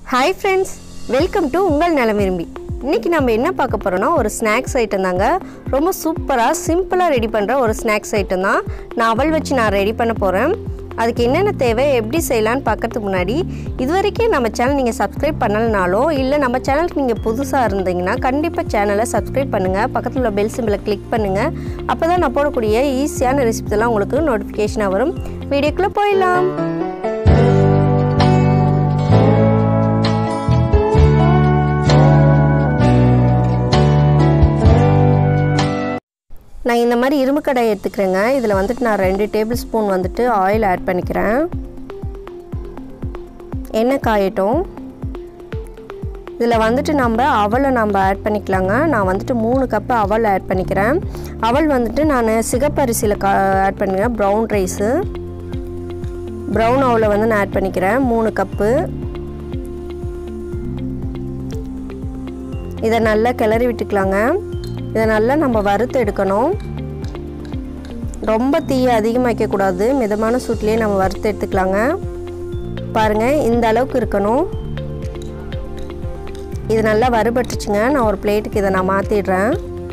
hi friends welcome to உங்கள் நலம் விரும்பி இன்றைக்கி நம்ம என்ன பார்க்க போகிறோன்னா ஒரு ஸ்நாக்ஸ் ஐட்டம் தாங்க ரொம்ப சூப்பராக சிம்பிளாக ரெடி பண்ணுற ஒரு ஸ்நாக்ஸ் ஐட்டம் தான் நான் அவல் வச்சு நான் ரெடி பண்ண போகிறேன் அதுக்கு என்னென்ன தேவை எப்படி செய்யலான்னு பார்க்கறதுக்கு முன்னாடி இது வரைக்கும் நம்ம சேனல் நீங்கள் சப்ஸ்கிரைப் பண்ணலனாலும் இல்லை நம்ம சேனலுக்கு நீங்கள் புதுசாக இருந்தீங்கன்னா கண்டிப்பாக சேனலை சப்ஸ்கிரைப் பண்ணுங்கள் பக்கத்தில் உள்ள பெல் சிம்பிளை கிளிக் பண்ணுங்கள் அப்போ தான் நான் போடக்கூடிய ஈஸியான ரெசிபிஸ் எல்லாம் உங்களுக்கு நோட்டிஃபிகேஷனாக வரும் வீடியோக்குள்ளே போயிடலாம் நான் இந்த மாதிரி இரும்பு கடாய் எடுத்துக்கிறேங்க இதில் வந்துட்டு நான் ரெண்டு டேபிள் ஸ்பூன் வந்துட்டு ஆயில் ஆட் பண்ணிக்கிறேன் எண்ணெய் காயட்டும் இதில் வந்துட்டு நம்ம அவலை நம்ம ஆட் பண்ணிக்கலாங்க நான் வந்துட்டு மூணு கப்பு அவல் ஆட் பண்ணிக்கிறேன் அவல் வந்துட்டு நான் சிகப்பரிசியில் கா ஆட் பண்ணிக்கிறேன் ப்ரௌன் ரைஸு ப்ரௌன் அவலை வந்து நான் ஆட் பண்ணிக்கிறேன் மூணு கப்பு இதை நல்லா கிளறி விட்டுக்கலாங்க இதை நல்லா நம்ம வறுத்து எடுக்கணும் ரொம்ப தீயை அதிகமாக வைக்கக்கூடாது மிதமான சூட்லேயே நம்ம வறுத்து எடுத்துக்கலாங்க பாருங்கள் இந்த அளவுக்கு இருக்கணும் இது நல்லா வறுபட்டுச்சுங்க நான் ஒரு பிளேட்டுக்கு இதை நான் மாற்றிடுறேன்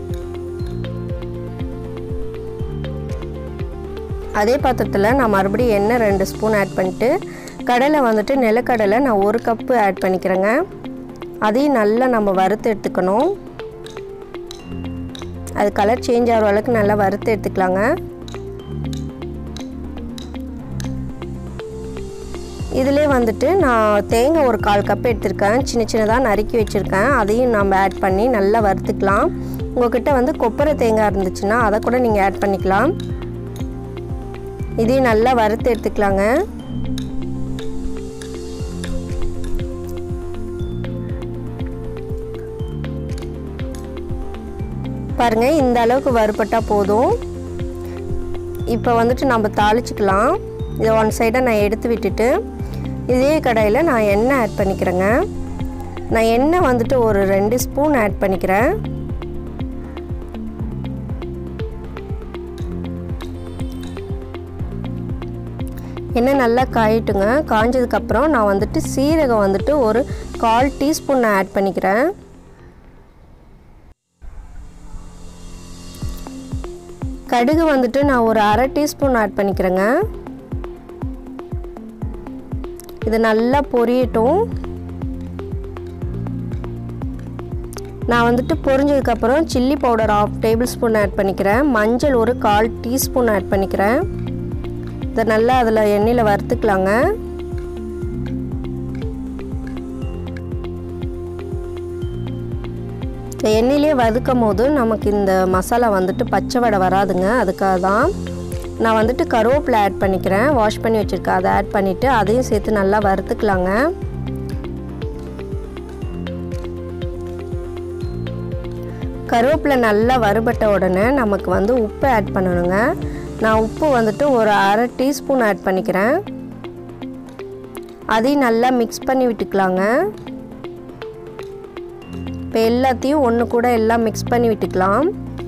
அதே பாத்திரத்தில் நான் மறுபடியும் எண்ணெய் ரெண்டு ஸ்பூன் ஆட் பண்ணிட்டு கடலை வந்துட்டு நிலக்கடலை நான் ஒரு கப்பு ஆட் பண்ணிக்கிறேங்க அதையும் நல்லா நம்ம வறுத்து எடுத்துக்கணும் அது கலர் சேஞ்ச் ஆகிற அளவுக்கு நல்லா வறுத்து எடுத்துக்கலாங்க இதிலே வந்துட்டு நான் தேங்காய் ஒரு கால் கப் எடுத்திருக்கேன் சின்ன சின்னதாக நறுக்கி வச்சுருக்கேன் அதையும் நம்ம ஆட் பண்ணி நல்லா வறுத்துக்கலாம் உங்கள்கிட்ட வந்து கொப்பரை தேங்காய் இருந்துச்சுன்னா அதை கூட நீங்கள் ஆட் பண்ணிக்கலாம் இதையும் நல்லா வறுத்து எடுத்துக்கலாங்க பாருங்கள் இந்த அளவுக்கு வறுபட்டால் போதும் இப்போ வந்துட்டு நம்ம தாளிச்சிக்கலாம் இதை ஒன் சைடாக நான் எடுத்து விட்டுட்டு இதே கடாயில் நான் எண்ணெய் ஆட் பண்ணிக்கிறேங்க நான் எண்ணெய் வந்துட்டு ஒரு ரெண்டு ஸ்பூன் ஆட் பண்ணிக்கிறேன் எண்ணெய் நல்லா காயிட்டுங்க காஞ்சதுக்கப்புறம் நான் வந்துட்டு சீரகம் வந்துட்டு ஒரு கால் டீஸ்பூன் நான் ஆட் பண்ணிக்கிறேன் கடுகு வந்துட்டு நான் ஒரு அரை டீஸ்பூன் ஆட் பண்ணிக்கிறேங்க இது நல்லா பொரியட்டும் நான் வந்துட்டு பொரிஞ்சதுக்கப்புறம் chilli powder half tablespoon add பண்ணிக்கிறேன் மஞ்சள் ஒரு கால் டீஸ்பூன் ஆட் பண்ணிக்கிறேன் இதை நல்லா அதில் எண்ணெயில் வறுத்துக்கலாங்க இந்த எண்ணெயிலே வதக்கும் போது நமக்கு இந்த மசாலா வந்துட்டு பச்சை வடை வராதுங்க அதுக்காக தான் நான் வந்துட்டு கருவேப்பிலை ஆட் பண்ணிக்கிறேன் வாஷ் பண்ணி வச்சுருக்கேன் அதை ஆட் பண்ணிவிட்டு அதையும் சேர்த்து நல்லா வறுத்துக்கலாங்க கருவேப்பிலை நல்லா வறுபட்ட உடனே நமக்கு வந்து உப்பு ஆட் பண்ணணுங்க நான் உப்பு வந்துட்டு ஒரு அரை டீஸ்பூன் ஆட் பண்ணிக்கிறேன் அதையும் நல்லா மிக்ஸ் பண்ணி விட்டுக்கலாங்க இப்போ எல்லாத்தையும் ஒன்று கூட எல்லாம் மிக்ஸ் பண்ணி விட்டுக்கலாம்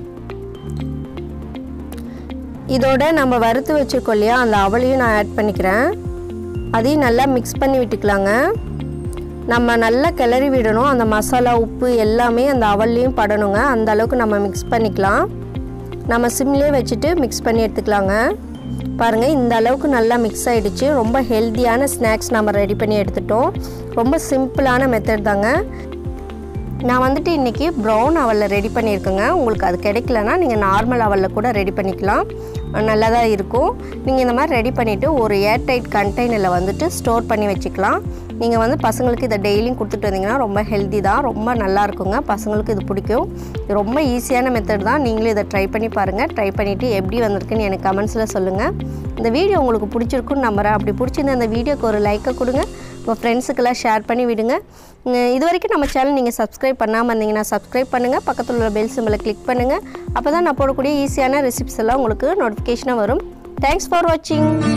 இதோட நம்ம வறுத்து வச்சுருக்கோம் இல்லையா அந்த அவளையும் நான் ஆட் பண்ணிக்கிறேன் அதையும் நல்லா மிக்ஸ் பண்ணி விட்டுக்கலாங்க நம்ம நல்லா கிளறி விடணும் அந்த மசாலா உப்பு எல்லாமே அந்த அவல்லையும் படணுங்க அந்த அளவுக்கு நம்ம மிக்ஸ் பண்ணிக்கலாம் நம்ம சிம்லேயே வச்சுட்டு மிக்ஸ் பண்ணி எடுத்துக்கலாங்க பாருங்கள் இந்த அளவுக்கு நல்லா மிக்ஸ் ஆகிடுச்சு ரொம்ப ஹெல்த்தியான ஸ்நாக்ஸ் நம்ம ரெடி பண்ணி எடுத்துட்டோம் ரொம்ப சிம்பிளான மெத்தட் தாங்க நான் வந்துட்டு இன்றைக்கி ப்ரௌன் அவலில் ரெடி பண்ணியிருக்கேங்க உங்களுக்கு அது கிடைக்கலனா நீங்கள் நார்மல் அவலில் கூட ரெடி பண்ணிக்கலாம் நல்லா தான் இருக்கும் நீங்கள் இந்த மாதிரி ரெடி பண்ணிவிட்டு ஒரு ஏர்டைட் கண்டெய்னரில் வந்துட்டு ஸ்டோர் பண்ணி வச்சுக்கலாம் நீங்கள் வந்து பசங்களுக்கு இதை டெய்லியும் கொடுத்துட்டு வந்தீங்கன்னா ரொம்ப ஹெல்த்தி தான் ரொம்ப நல்லா இருக்குங்க பசங்களுக்கு இது பிடிக்கும் இது ரொம்ப ஈஸியான மெத்தட் தான் நீங்களும் இதை ட்ரை பண்ணி பாருங்கள் ட்ரை பண்ணிவிட்டு எப்படி வந்திருக்குன்னு எனக்கு கமெண்ட்ஸில் சொல்லுங்கள் இந்த வீடியோ உங்களுக்கு பிடிச்சிருக்குன்னு நம்புகிறேன் அப்படி பிடிச்சிருந்த இந்த வீடியோக்கு ஒரு லைக்கை கொடுங்க உங்கள் ஃப்ரெண்ட்ஸுக்கெல்லாம் ஷேர் பண்ணி விடுங்க இது வரைக்கும் நம்ம சேனல் நீங்கள் சப்ஸ்கிரைப் பண்ணாமல் இருந்தீங்கன்னா சப்ஸ்கிரைப் பண்ணுங்கள் பக்கத்தில் உள்ள பெல் சிம்பிளை கிளிக் பண்ணுங்கள் அப்போ தான் நான் போடக்கூடிய ஈஸியான ரெசிப்ஸ் எல்லாம் உங்களுக்கு நோட்டிஃபிகேஷனாக வரும் தேங்க்ஸ் ஃபார் வாட்சிங்